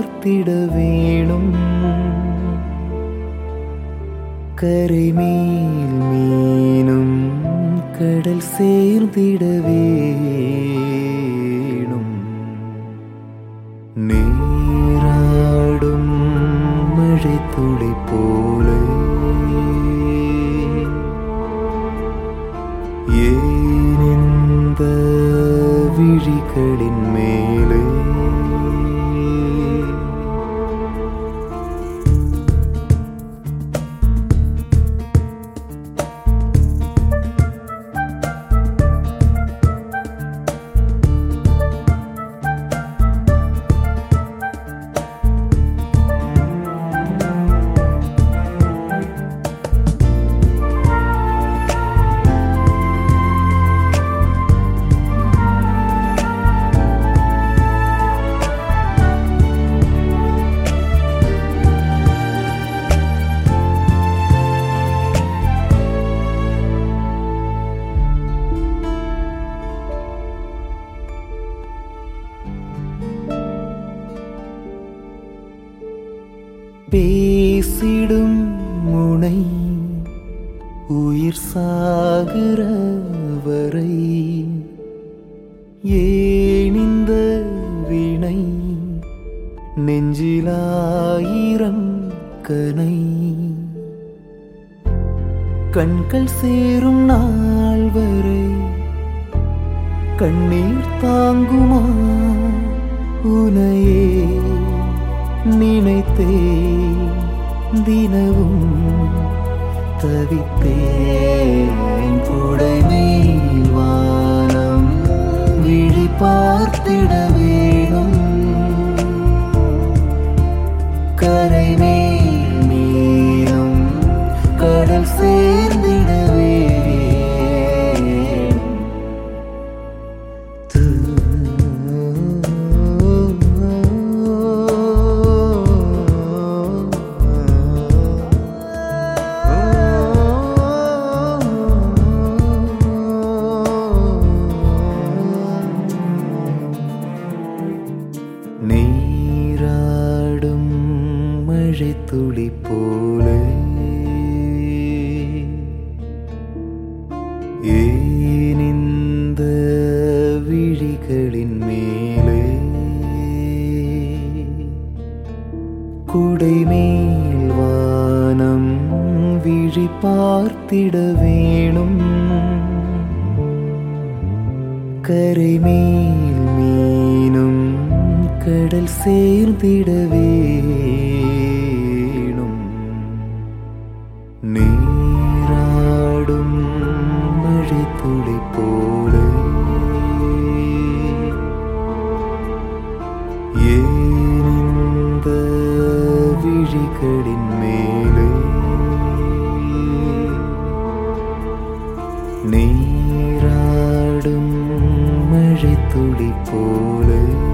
பார்த்திட வேணும் கரைமேல் மீனும் கடல் சேர்ந்திட வேணும் நீராடும் மழை துளி போல ஏன் இந்த விழிகளின் மேலே பேசிடும் முனை உயிர் சாகிற வரை ஏன் இந்த வினை நெஞ்சிலாயிரம் கனை கண்கள் சேரும் நாள் வரை கண்ணீர் தாங்குமா உனையே நினைத்தே தினவும் தவித்தேன் புடை மேல் வானம் விழி பார்த்திட வேணும் கரை மேல் மீனும் கடல் சேர்ந்திட வேணும் நீராடும் மழை துளி போல ஏன் இந்த விழிகளின் மேலே குடை மேல் வானம் விழி பார்த்திட வேணும் கரை மேல் மீனும் கடல் சேர்ந்திட வேணும் நீராடும் மழை துளி போல ஏன் இந்த விழிகளின் மேலே நீராடும் மழை துளி போல